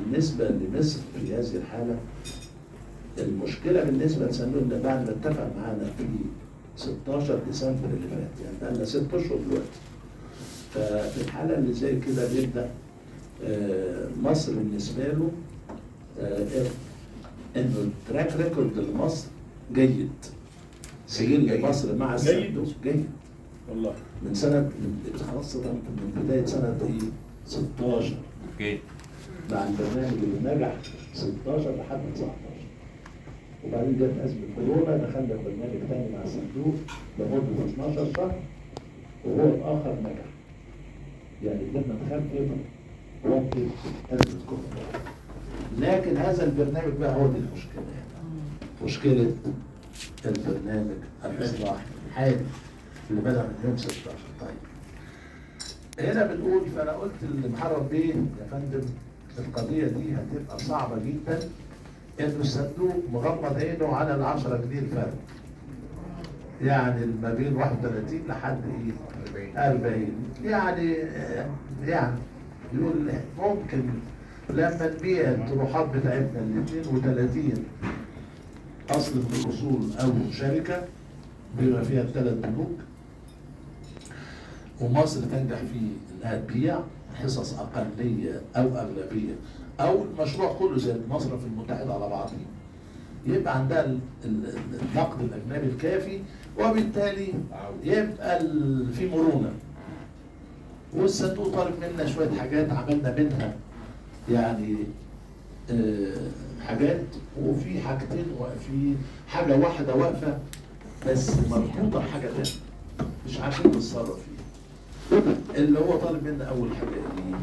بالنسبة لمصر في هذه الحالة المشكلة بالنسبة لسنون إن بعد ما اتفق معانا في 16 ديسمبر اللي فات يعني بقى لنا ست أشهر دلوقتي ففي الحالة اللي زي كده بيبدأ آه، مصر بالنسبة له آه، إنه التراك ريكورد لمصر جيد سجل جيد. مصر مع جيد. الصندوق جيد والله من سنة من خلاص طبعاً من بداية سنة إيه 16 اوكي مع البرنامج اللي نجح 16 لحد 19 وبعدين جت أزمة كورونا دخلنا في برنامج تاني مع الصندوق لمدة 12 شهر وهو الآخر نجح يعني قدرنا نخفف وقت أزمة كورونا لكن هذا البرنامج بقى هو دي المشكلة يعني مشكلة البرنامج الإصلاح الحالي اللي بدأ من يوم 16 طيب هنا بنقول فانا قلت لمحرم بيه يا فندم القضيه دي هتبقى صعبه جدا انه الصندوق مغمض عينه على ال 10 جنيه الفرق يعني ما بين 31 لحد ايه 40 يعني يعني يقول ممكن لما نبيع الطروحات بتاعتنا ال 32 اصل من الاصول او شركه بيبقى فيها الثلاث بنوك ومصر تنجح في انها تبيع حصص اقليه او اغلبيه او المشروع كله زي المصرف المتحد على بعضه يبقى عندها ال- ال- النقد الاجنبي الكافي وبالتالي يبقى ال- في مرونه والصندوق طالب منا شويه حاجات عملنا منها يعني آه، حاجات وفي حاجتين واقفين حاجه واحده واقفه بس مربوطه بحاجه تانيه مش عارفين نتصرف فيها اللي هو طالب منا اول حاجه ايه؟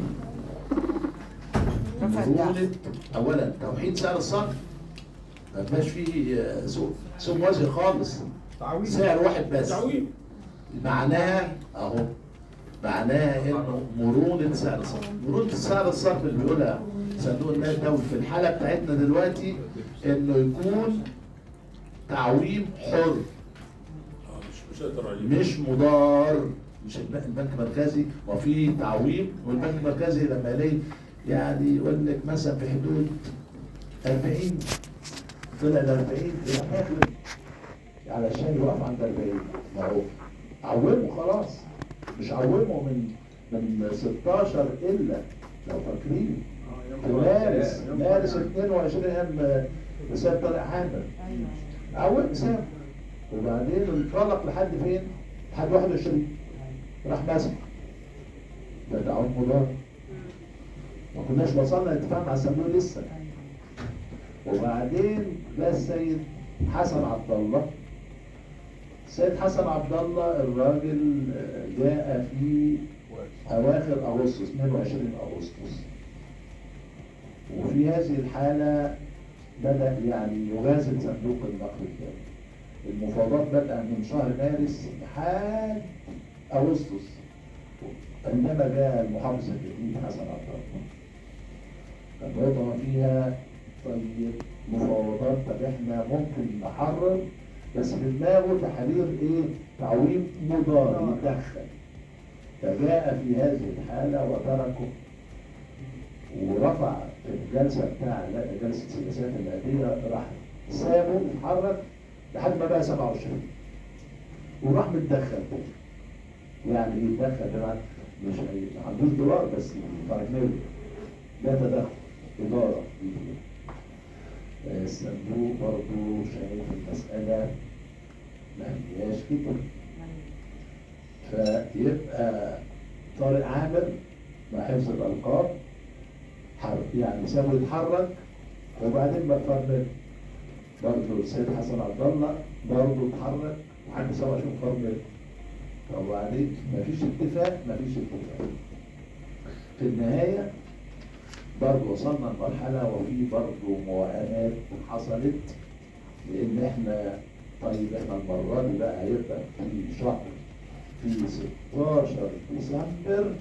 رفع مرونة الدعم. اولا توحيد سعر الصرف ما يبقاش فيه آه، سوق سوق موازي خالص تعويض سعر واحد بس تعويض معناها اهو معناها انه مرونة سعر الصرف مرونة سعر الصرف اللي بيقولها صندوق النقد الدولي في الحالة بتاعتنا دلوقتي انه يكون تعويم حر اه مش مش هقدر عليه مش مضار مش الب- البنك المركزي وفي تعويم والبنك المركزي لما يلاقي يعني يقول لك مثلا في حدود 40 طلع ل 40 يروح ياخد علشان يقف عند 40 ما هو عومه خلاص مش عومه من من 16 الا لو فاكرين في مارس مارس 22 ايام حساب طارق حامد عوم ساب وبعدين انطلق لحد فين؟ لحد 21 راح مسك ده تعاون مضار ما كناش وصلنا لاتفاق مع الصندوق لسه وبعدين ده السيد حسن عبد الله السيد حسن عبد الله الراجل آه، جاء في اواخر اغسطس 22 اغسطس وفي هذه الحاله بدا يعني يغازل صندوق النقد الدولي المفاوضات بدأ من شهر مارس لحد أغسطس عندما جاء المحافظ الجديد حسن عبد الله كان وضع فيها طيب مفاوضات طب احنا ممكن نحرر بس في دماغه تحرير ايه؟ تعويض مضار يتدخل فجاء في هذه الحالة وتركه ورفع في الجلسة بتاع جلسة السياسات الآتية راح سابه اتحرك لحد ما بقى 27 وراح متدخل يعني ايه يتدخل ده مش هي- ما عندوش دولار بس فرنيه ده تدخل إدارة الصندوق برضه شايف المسألة ما هياش كده فيبقى طارق عامر مع حفظ الألقاب حر- يعني سابه يتحرك وبعدين بقى فرنيه برضه السيد حسن عبد الله برضه اتحرك وحد سوا شوف فرنيه طب وبعدين مفيش اتفاق مفيش اتفاق في النهاية برضه وصلنا لمرحلة وفي برضه موائمات حصلت لأن احنا طيب احنا المرة دي بقى هيبقى في شهر في 16 ديسمبر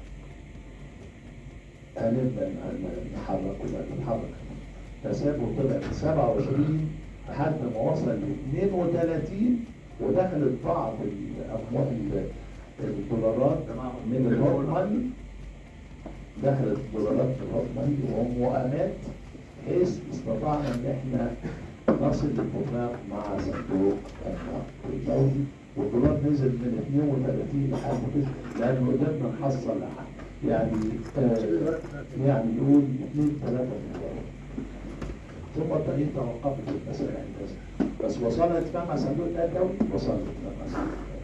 هنبدأ ن- نحرك ولا نتحرك فسابه طلع في 27 لحد ما وصل ل 32 ودخلت بعض الاموال الدولارات من الهوت ماني دخلت دولارات في الهضمي ومؤامات حيث استطعنا ان احنا نصل لاتفاق مع صندوق النقد الدولي والدولار نزل من 32 لحد كده لانه قدرنا نحصل يعني آه يعني يقول 2 3 مليار ثم الطريق توقفت المسألة هندسة بس وصلنا اتفاق مع صندوق النقد الدولي وصلنا اتفاق مع صندوق النقد